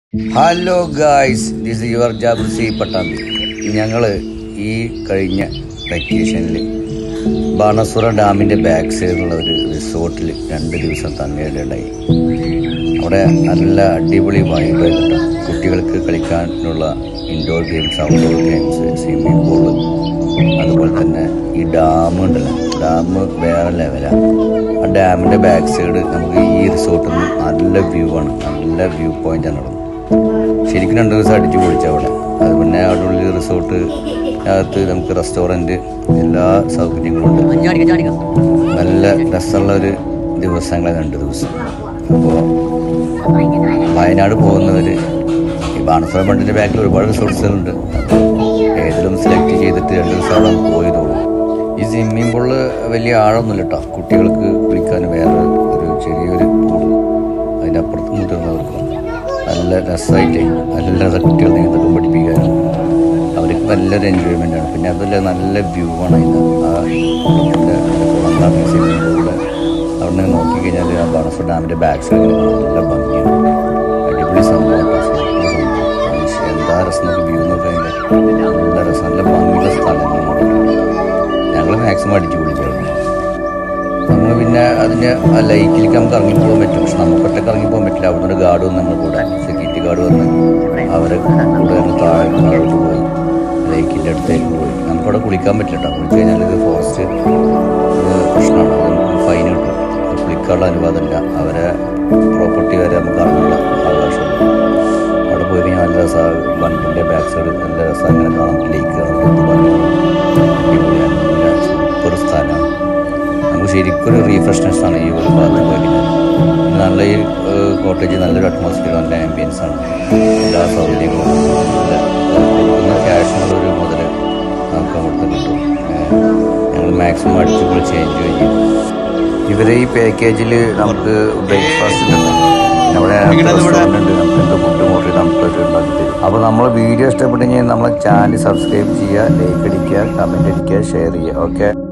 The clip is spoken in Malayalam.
hello guys this your Jabar C Pattambi ഞങ്ങൾ ഈ കഴിഞ്ഞ വെക്കേഷനിൽ ബാണസുറ ഡാമിൻ്റെ ബാക്ക് സൈഡിലുള്ള ഒരു റിസോർട്ടിൽ രണ്ട് ദിവസം തങ്ങേണ്ടതായി അവിടെ നല്ല അടിപൊളി വൈബ് കിട്ടും കുട്ടികൾക്ക് കളിക്കാനുള്ള indoor games outdoor games swimming pool അതുപോലെ തന്നെ ഈ ഡാം ഉണ്ടല്ലോ ഡാം വേറെ ലെവലാണ് ആ ഡാമിൻ്റെ ബാക്ക് സൈഡ് നമുക്ക് ഈ റിസോർട്ടിൽ നിന്ന് നല്ല വ്യൂ ആണ് നല്ല വ്യൂ പോയിന്റ് ആണ് അവിടെ ശരിക്കും രണ്ട് ദിവസം അടിച്ചു പൊളിച്ച അവിടെ അത് പിന്നെ അവിടെ ഉള്ളിൽ റിസോർട്ട് അകത്ത് നമുക്ക് റെസ്റ്റോറൻറ്റ് എല്ലാ സൗകര്യങ്ങളും ഉണ്ട് നല്ല രസമുള്ള ഒരു ദിവസങ്ങളെ രണ്ട് ദിവസം അപ്പോൾ വയനാട് പോകുന്നവർ ഈ ബാണസുര ബണ്ടിൻ്റെ ബാക്കിൽ ഒരുപാട് റിസോർട്ട്സുകളുണ്ട് അപ്പോൾ ഏതിലും സെലക്ട് ചെയ്തിട്ട് രണ്ട് ദിവസം അവിടെ പോയി തോന്നും ഈ സ്വിമ്മിംഗ് പൂളിൽ വലിയ ആഴമൊന്നുമില്ല കേട്ടോ കുട്ടികൾക്ക് കുളിക്കാൻ വേറെ ഒരു ചെറിയൊരു പൂള് അതിൻ്റെ അപ്പുറത്ത് മുതിർന്നവർക്കും നല്ല രസമായിട്ട് നല്ല രസം കുട്ടികൾ നീന്തലും പഠിപ്പിക്കാനും അവർക്ക് നല്ലൊരു എൻജോയ്മെൻ്റ് ആണ് പിന്നെ അതല്ല നല്ല വ്യൂ ആണ് അതിന് ആ ഇതിൻ്റെ കുളങ്ങാത്ത സ്വിമ്മിംഗ് പൂളിൽ അവിടെ നിന്ന് നോക്കിക്കഴിഞ്ഞാൽ ആ ബണഫ് ഡാമിൻ്റെ ബാക്ക് സൈഡിൽ നല്ല ഭംഗിയാണ് അടിപൊളി സംഭവം എന്താ രസം നോക്കി വ്യൂ നോക്കി അതിൻ്റെ നല്ല രസം നല്ല ഭംഗിയുള്ള സ്ഥലങ്ങളാണ് ഞങ്ങൾ മാക്സിമം അടിച്ചു പൊളിച്ചായിരുന്നു നമ്മൾ പിന്നെ അതിൻ്റെ ആ ലൈക്കിലേക്ക് നമുക്ക് ഇറങ്ങി പോകാൻ പറ്റും പക്ഷെ നമുക്ക് ഒറ്റക്ക് ഇറങ്ങി പോകാൻ പറ്റില്ല അവിടെ നിന്ന് ഗാർഡ് വന്ന് നമ്മുടെ കൂടെ സെക്യൂരിറ്റി ഗാർഡ് വന്ന് അവരെ കൂടെ ഞങ്ങൾ താഴെ താഴോട്ട് പോയി ലൈക്കിൻ്റെ അടുത്തേക്ക് പോയി നമുക്കവിടെ കുളിക്കാൻ പറ്റില്ല കേട്ടോ കുളിച്ച് കഴിഞ്ഞാൽ ഇത് ഫോറസ്റ്റ് പ്രശ്നമാണ് അത് നമുക്ക് ഫൈൻ കിട്ടും കുളിക്കാനുള്ള അനുവാദമില്ല അവരെ പ്രോപ്പർട്ടി വരെ നമുക്ക് അറിഞ്ഞില്ല അവകാശമുള്ളൂ അവിടെ പോയി കഴിഞ്ഞാൽ നല്ല രസമാണ് വണ്ടിൻ്റെ ബാക്ക് സൈഡ് നല്ല രസം അങ്ങനെ കാണാം ലേക്ക് കാണാം എന്ത് ഭംഗിയാണ് അടിപൊളിയാണ് നല്ല സൂപ്പർ സ്ഥലമാണ് നമുക്ക് ശരിക്കും ഒരു റീഫ്രഷ്നെസ് ആണ് ഈ ഒരു ഭാഗത്ത് പോയി കഴിഞ്ഞാൽ പിന്നെ നല്ല ഈ കോട്ടേജ് നല്ലൊരു അറ്റ്മോസ്ഫിയർ നല്ല ആംബിയൻസ് ആണ് എല്ലാ സൗകര്യങ്ങളും നല്ല കൊടുക്കുന്ന ക്യാഷിനുള്ളൊരു മുതൽ നമുക്ക് അവിടുത്തെ കിട്ടും ഞങ്ങൾ മാക്സിമം അടിച്ചു പൊളിച്ച് എൻജോയ് ചെയ്യും ഇവരെ ഈ പാക്കേജിൽ നമുക്ക് ബ്രേക്ക്ഫാസ്റ്റ് കിട്ടും പിന്നെ അവിടെ റെസ്റ്റോറൻ്റ് ഉണ്ട് നമുക്ക് എന്ത് ഫുഡ് ഓർഡർ ചെയ്ത് നമുക്ക് അത് ഉണ്ടാക്കി തരും അപ്പോൾ നമ്മളെ വീഡിയോ ഇഷ്ടപ്പെട്ടു കഴിഞ്ഞാൽ നമ്മളെ ചാനൽ സബ്സ്ക്രൈബ് ചെയ്യുക ലൈക്ക് അടിക്കുക കമൻറ്റ് അടിക്കുക ഷെയർ ചെയ്യുക ഓക്കെ